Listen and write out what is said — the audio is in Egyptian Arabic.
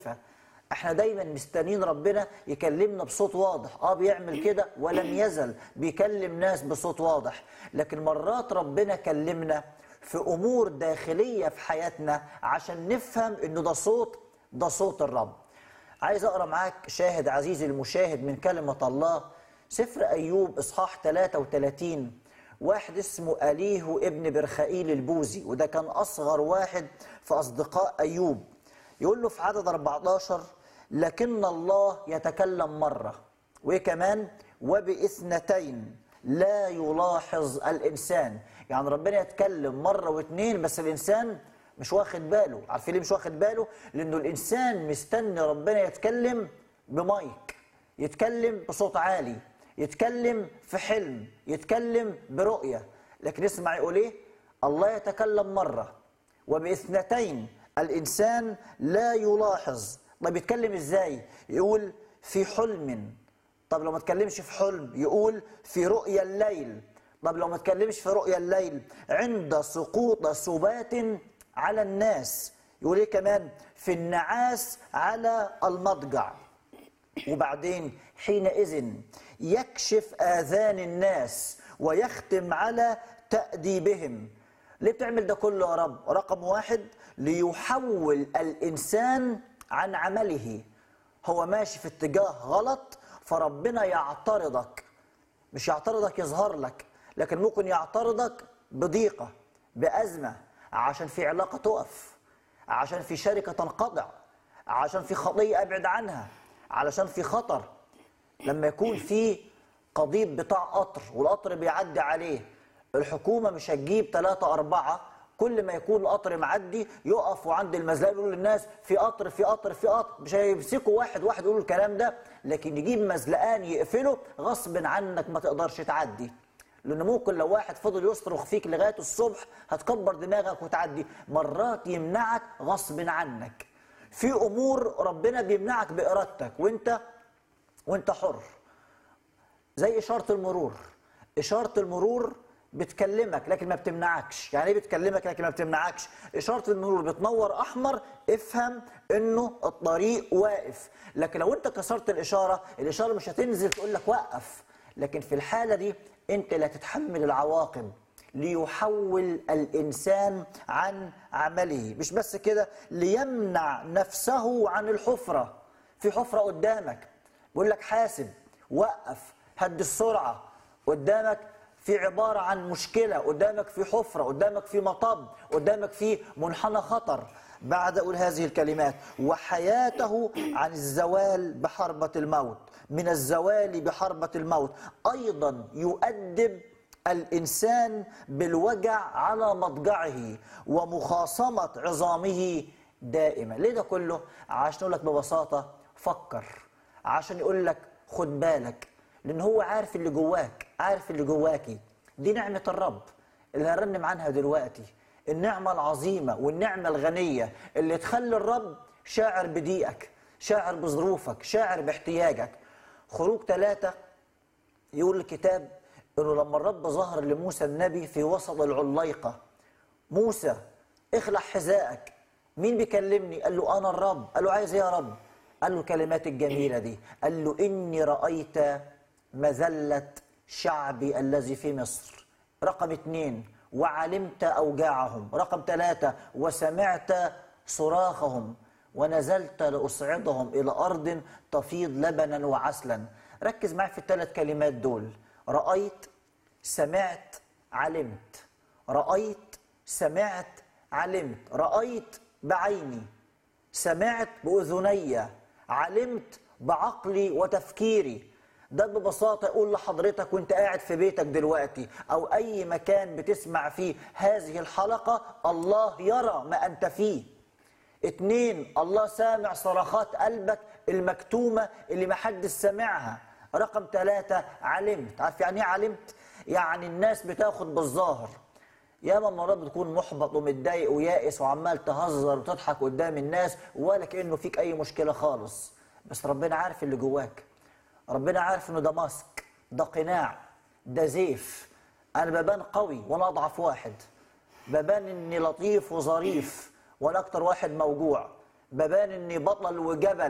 احنا دايما مستنيين ربنا يكلمنا بصوت واضح اه بيعمل كده ولم يزل بيكلم ناس بصوت واضح لكن مرات ربنا كلمنا في امور داخليه في حياتنا عشان نفهم انه ده صوت ده صوت الرب عايز اقرا معاك شاهد عزيزي المشاهد من كلمه الله سفر ايوب اصحاح 33 واحد اسمه أليه ابن برخائيل البوزي وده كان أصغر واحد في أصدقاء أيوب يقول له في عدد 14 لكن الله يتكلم مرة وكمان وبإثنتين لا يلاحظ الإنسان يعني ربنا يتكلم مرة واثنين بس الإنسان مش واخد باله عارفين ليه مش واخد باله لأنه الإنسان مستني ربنا يتكلم بمايك يتكلم بصوت عالي يتكلم في حلم يتكلم برؤية لكن اسمع يقول ايه الله يتكلم مرة وباثنتين الإنسان لا يلاحظ طب يتكلم ازاي يقول في حلم طب لو ما تكلمش في حلم يقول في رؤيا الليل طب لو ما تكلمش في رؤيا الليل عند سقوط سبات على الناس يقول ايه كمان في النعاس على المضجع وبعدين حينئذ يكشف آذان الناس ويختم على تأديبهم ليه بتعمل ده كله يا رب رقم واحد ليحول الإنسان عن عمله هو ماشي في اتجاه غلط فربنا يعترضك مش يعترضك يظهر لك لكن ممكن يعترضك بضيقة بأزمة عشان في علاقة تقف عشان في شركة تنقطع عشان في خطية أبعد عنها علشان في خطر لما يكون في قضيب بتاع قطر والقطر بيعدي عليه الحكومة مش هتجيب ثلاثة أربعة كل ما يكون القطر معدي يقفوا عند المزلقة يقولوا للناس في قطر في قطر في قطر مش هيمسكوا واحد واحد يقولوا الكلام ده لكن يجيب مزلقان يقفله غصب عنك ما تقدرش تعدي لأن ممكن لو واحد فضل يصرخ فيك لغاية الصبح هتكبر دماغك وتعدي مرات يمنعك غصب عنك في امور ربنا بيمنعك بارادتك وانت وانت حر زي اشاره المرور اشاره المرور بتكلمك لكن ما بتمنعكش يعني ايه بتكلمك لكن ما بتمنعكش اشاره المرور بتنور احمر افهم انه الطريق واقف لكن لو انت كسرت الاشاره الاشاره مش هتنزل تقول لك وقف لكن في الحاله دي انت لا تتحمل العواقب ليحول الانسان عن عمله مش بس كده ليمنع نفسه عن الحفره في حفره قدامك بيقول لك حاسب وقف هد السرعه قدامك في عباره عن مشكله قدامك في حفره قدامك في مطب قدامك في منحنى خطر بعد اقول هذه الكلمات وحياته عن الزوال بحربه الموت من الزوال بحربه الموت ايضا يؤدب الانسان بالوجع على مضجعه ومخاصمه عظامه دائما ليه ده كله عشان يقول لك ببساطه فكر عشان يقول لك خد بالك لان هو عارف اللي جواك عارف اللي جواكي دي نعمه الرب اللي هنرنم عنها دلوقتي النعمه العظيمه والنعمه الغنيه اللي تخلي الرب شاعر بضيقك شاعر بظروفك شاعر باحتياجك خروج ثلاثة يقول الكتاب انه لما الرب ظهر لموسى النبي في وسط العليقه موسى اخلع حذائك مين بيكلمني قال له انا الرب قال له عايز ايه يا رب قال له الكلمات الجميله دي قال له اني رايت مذله شعبي الذي في مصر رقم اثنين وعلمت اوجاعهم رقم ثلاثه وسمعت صراخهم ونزلت لاصعدهم الى ارض تفيض لبنا وعسلا ركز معي في الثلاث كلمات دول رأيت سمعت علمت رأيت سمعت علمت رأيت بعيني سمعت بأذني علمت بعقلي وتفكيري ده ببساطة أقول لحضرتك وانت قاعد في بيتك دلوقتي أو أي مكان بتسمع فيه هذه الحلقة الله يرى ما أنت فيه اتنين الله سامع صرخات قلبك المكتومة اللي محدش سامعها رقم ثلاثة علمت عارف يعني ايه علمت يعني الناس بتاخد بالظاهر ياما مرات بتكون محبط ومتضايق ويائس وعمال تهزر وتضحك قدام الناس ولا كانه فيك اي مشكله خالص بس ربنا عارف اللي جواك ربنا عارف انه ده ماسك ده قناع ده زيف انا ببان قوي وانا اضعف واحد ببان اني لطيف وظريف وانا اكتر واحد موجوع ببان اني بطل وجبل